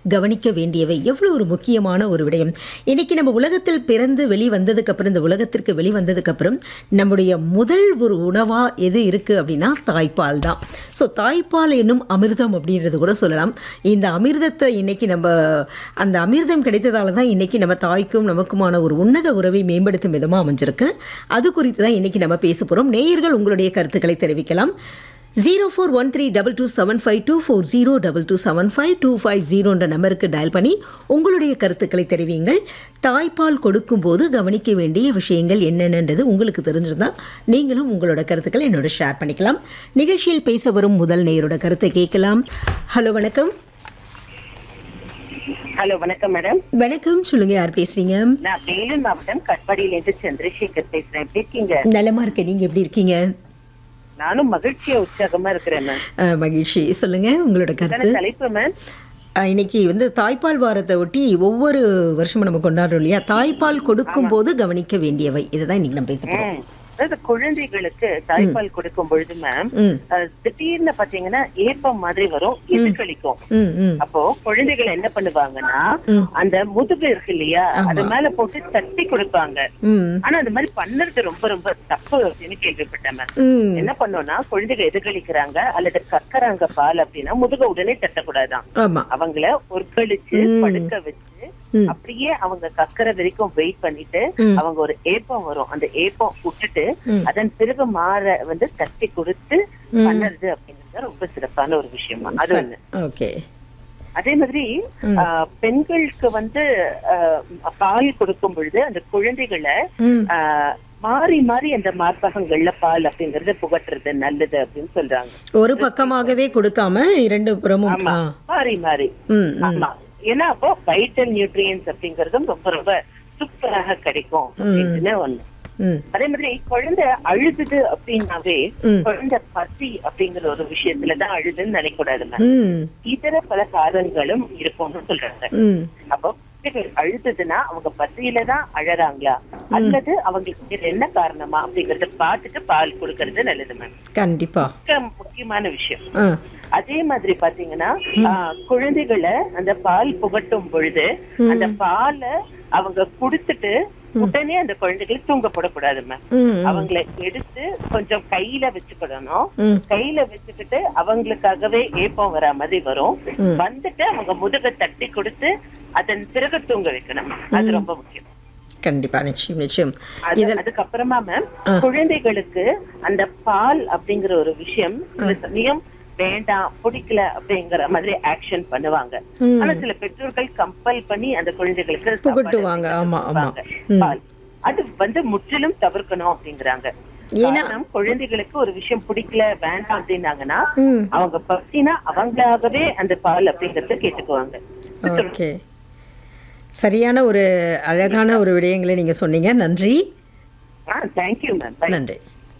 கவனிக்க வேண்டியவை எவ்வளோ ஒரு முக்கியமான ஒரு விடயம் இன்னைக்கு நம்ம உலகத்தில் பிறந்து வெளிவந்ததுக்கு அப்புறம் இந்த உலகத்திற்கு வெளிவந்ததுக்கு அப்புறம் நம்முடைய முதல் ஒரு உணவா எது இருக்கு அப்படின்னா தாய்ப்பால் தான் ஸோ தாய்ப்பால் என்னும் அமிர்தம் அப்படின்றது கூட சொல்லலாம் இந்த அமிர்தத்தை இன்னைக்கு நம்ம அந்த அமிர்தம் கிடைத்ததால தான் இன்னைக்கு நம்ம தாய்க்கும் நமக்குமான ஒரு உன்னத உறவை மேம்படுத்தும் விதமாக அமைஞ்சிருக்கு அது குறித்து தான் இன்னைக்கு நம்ம பேச போகிறோம் நேயர்கள் உங்களுடைய கருத்துக்களை தெரிவிக்கலாம் zero four one three double two seven five two four zero double two seven five two five ஜீரோன்ற நம்பருக்கு டயல் பண்ணி உங்களுடைய கருத்துக்களை தெரிவிங்கள் தாய்ப்பால் கொடுக்கும்போது கவனிக்க வேண்டிய விஷயங்கள் என்னென்னன்றது உங்களுக்கு தெரிஞ்சிருந்தா நீங்களும் உங்களோட கருத்துக்களை என்னோட ஷேர் பண்ணிக்கலாம் நிகழ்ச்சியில் பேச வரும் முதல் நேயரோட கருத்தை கேட்கலாம் ஹலோ வணக்கம் ஹலோ வணக்கம் மேடம் வணக்கம் சொல்லுங்க யார் பேசுறீங்க நான் வேலூர் மாவட்டம் கட்பாடியிலேருந்து சந்திரசேகர் பேசுறேன் எப்படி இருக்கீங்க நலமா இருக்கேன் நீங்க எப்படி இருக்கீங்க நானும் மகிழ்ச்சியா உற்சாகமா இருக்கிறேன் மேம் அஹ், மகிழ்ச்சி சொல்லுங்க உங்களோட கருத்து இதான தலைப்பு மேம் அஹ், இன்னைக்கு வந்து தாய்ப்பால் வாரத்தை ஒட்டி ஒவ்வொரு வருஷமும் நம்ம கொண்டாடுறோம் இல்லையா தாய்ப்பால் கொடுக்கும் போது கவனிக்க வேண்டியவை இதுதான் இன்னைக்கு நம்ம பேச போறோம் ம். அதாவது குழந்தைகளுக்கு தாய்ப்பால் கொடுக்கும் பொழுது மேம் ம் அஹ், திடீர்னு பாத்தீங்கன்னா ஏப்பம் மாதிரி வரும் இது கழிக்கும் ம் ம் அப்போ குழந்தைகள் என்ன பண்ணுவாங்கன்னா ம். அந்த முதுகு இருக்கு இல்லையா அது மேல போட்டு தட்டி கொடுப்பாங்க ம் ஆனா அந்த மாதிரி பண்ணறது ரொம்ப ரொம்ப தப்பு அப்படின்னு கேள்விப்பட்டேன் மேம் ம் என்ன பண்ணோம்னா குழந்தைகள் எதிர்கழிக்கிறாங்க அல்லது கக்கறாங்க பால் அப்படின்னா முதுக உடனே தட்டக்கூடாதான் ஆமா அவங்கள ஒற்களிச்சு ம். படுக்க வச்சு ம். அப்படியே அவங்க கக்கற வரைக்கும் வெயிட் பண்ணிட்டு ம். அவங்க ஒரு ஏப்பம் வரும் அந்த ஏப்பம் விட்டுட்டு ம். அதன் பிறகு மாற வந்து தட்டி கொடுத்து பண்ணுறது அப்படிங்கிறது ரொம்ப சிறப்பான ஒரு விஷயமா அது ஒண்ணு ஓகே அதே மாதிரி ஆஹ், பெண்களுக்கு வந்து ஆஹ், பால் கொடுக்கும் பொழுது அந்த குழந்தைகளை ம் ஆஹ், மாறி மாறி அந்த மார்பகங்கள்ல பால் அப்படிங்கறது புகட்டுறது நல்லது அப்படின்னு சொல்றாங்க ஒரு பக்கமாகவே கொடுக்காம இரண்டு புறமும் ஆமா ஆ. மாறி மாறி ம் ம் ஆமா ஏன்னா அப்போ வைட்டல் நியூட்ரியன்ஸ் அப்படிங்கறதும் ரொம்ப ரொம்ப சூப்பராக கிடைக்கும் அப்படின்னு ஒண்ணு ம் அதே மாதிரி குழந்தை அழுதுது அப்படின்னாவே ம். குழந்தை பசி அப்படிங்கிற ஒரு விஷயத்துலதான் அழுதுன்னு நினைக்கூடாதுங்க ம் இதர பல காரணங்களும் இருக்கும்னு சொல்றாங்க ம் அப்போ குழந்தைகள் அழுதுதுன்னா அவங்க பசியில தான் அழறாங்களா அல்லது அவங்களுக்கு வேற என்ன காரணமா அப்படிங்கறத பார்த்துட்டு பால் கொடுக்கறது நல்லது மேம் கண்டிப்பா முக்கியமான விஷயம் ஆ அதே மாதிரி பாத்தீங்கன்னா ஆஹ், குழந்தைகளை அந்த பால் புகட்டும் பொழுது அந்த பாலை அவங்க குடுத்துட்டு உடனே அந்த குழந்தைகளை தூங்க போடக்கூடாது மேம் ம் அவங்களை எடுத்து கொஞ்சம் கையில வச்சுக்கிடணும் ம் கையில வச்சுக்கிட்டு அவங்களுக்காகவே ஏப்பம் வரா மாதிரி வரும் ம். வந்துட்டு அவங்க முதுக தட்டி கொடுத்து அதன் பிறகு தூங்க வைக்கணும் அது ரொம்ப முக்கியம் கண்டிப்பா நிச்சயம் நிச்சயம் அது அதுக்கப்புறமா மேம் குழந்தைகளுக்கு அந்த பால் அப்படிங்கிற ஒரு விஷயம் சில சமயம் வேண்டாம் பிடிக்கல அப்படிங்கிற மாதிரி ஆக்ஷன் பண்ணுவாங்க ம். ஆனா சில பெற்றோர்கள் கம்பல் பண்ணி அந்த குழந்தைகளுக்கு சாப்பாடு புகட்டுவாங்க ஆமா ஆமா கொடுப்பாங்க. பால் அது வந்து முற்றிலும் தவிர்க்கணும் அப்படிங்கிறாங்க ஏன்னா- காரணம் குழந்தைகளுக்கு ஒரு விஷயம் பிடிக்கல வேண்டாம் அப்படின்னாங்கன்னா ம் அவங்க பசினா அவங்களாகவே அந்த பால் அப்படிங்கறத கேட்டுக்குவாங்க ஓகே சரியான ஒரு அழகான ஒரு விடயங்களை நீங்க சொன்னீங்க நன்றி ஆ தேங்க்யூ மேம் நன்றி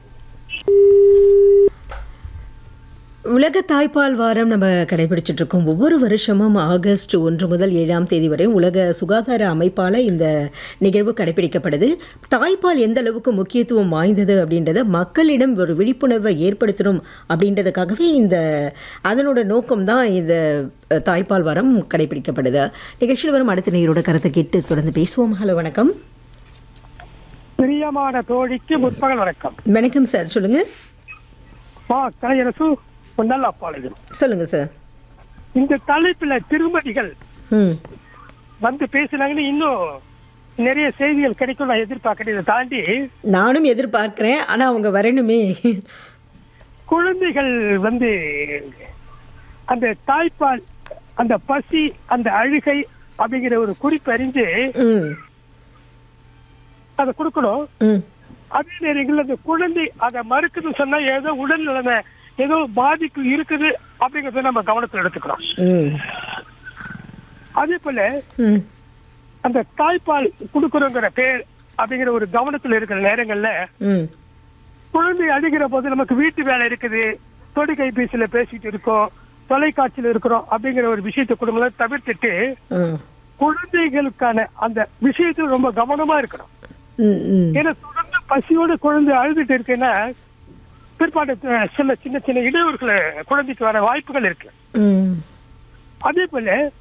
உலக தாய்ப்பால் வாரம் நம்ம கடைபிடிச்சிட்டு இருக்கோம் ஒவ்வொரு வருஷமும் ஆகஸ்ட் ஒன்று முதல் ஏழாம் தேதி வரை உலக சுகாதார அமைப்பால் இந்த நிகழ்வு கடைபிடிக்கப்படுது தாய்ப்பால் எந்த அளவுக்கு முக்கியத்துவம் வாய்ந்தது அப்படின்றத மக்களிடம் ஒரு விழிப்புணர்வை ஏற்படுத்தணும் அப்படின்றதுக்காகவே இந்த அதனோட நோக்கம் தான் இந்த அஹ், தாய்ப்பால் வாரம் கடைபிடிக்கப்படுது நிகழ்ச்சியில் வரும் அடுத்த நேயரோட கருத்தை கேட்டு தொடர்ந்து பேசுவோம் ஹலோ வணக்கம் பிரியமான தோழிக்கு முற்பகல் வணக்கம் வணக்கம் சார் சொல்லுங்க மா கலையரசு பொன்னல்லா பாளையம் சொல்லுங்க சார் இந்த தலைப்புல திருமதிகள் ம் வந்து பேசினாங்கன்னு இன்னும் நிறைய செய்திகள் கிடைக்கும் நான் எதிர்பார்க்கிறேன் இதை தாண்டி நானும் எதிர்பார்க்கிறேன் ஆனா அவங்க வரணுமே குழந்தைகள் வந்து அந்த தாய்ப்பால் அந்த பசி அந்த அழுகை அப்படிங்கிற ஒரு குறிப்பு அறிஞ்சு ம் அதை கொடுக்கணும் ம் அதே நேரங்களில் அந்த குழந்தை அதை மறுக்குதுன்னு சொன்னா ஏதோ உடல் நிலைமை ஏதோ பாதிப்பு இருக்குது அப்படிங்கறத நம்ம கவனத்தில் எடுத்துக்கிறோம் ம் அதே போல ம் அந்த தாய்ப்பால் கொடுக்கறோங்கிற பேர் அப்படிங்கிற ஒரு கவனத்துல இருக்கிற நேரங்கள்ல ம் குழந்தை அழுகிற போது நமக்கு வீட்டு வேலை இருக்குது தொடு கைபேசியில பேசிட்டு இருக்கோம் தொலைக்காட்சியில இருக்கிறோம் அப்படிங்கிற ஒரு விஷயத்தை குடும்பங்களை தவிர்த்துட்டு ம் குழந்தைகளுக்கான அந்த விஷயத்துல ரொம்ப கவனமா இருக்கணும் ம் ம் ஏன்னா தொடர்ந்து பசியோட குழந்தை அழுதுட்டு இருக்குன்னா பிற்பாடு அஹ், சில சின்ன சின்ன இடையூறுகளை குழந்தைக்கு வர வாய்ப்புகள் இருக்கு ம் அதே போல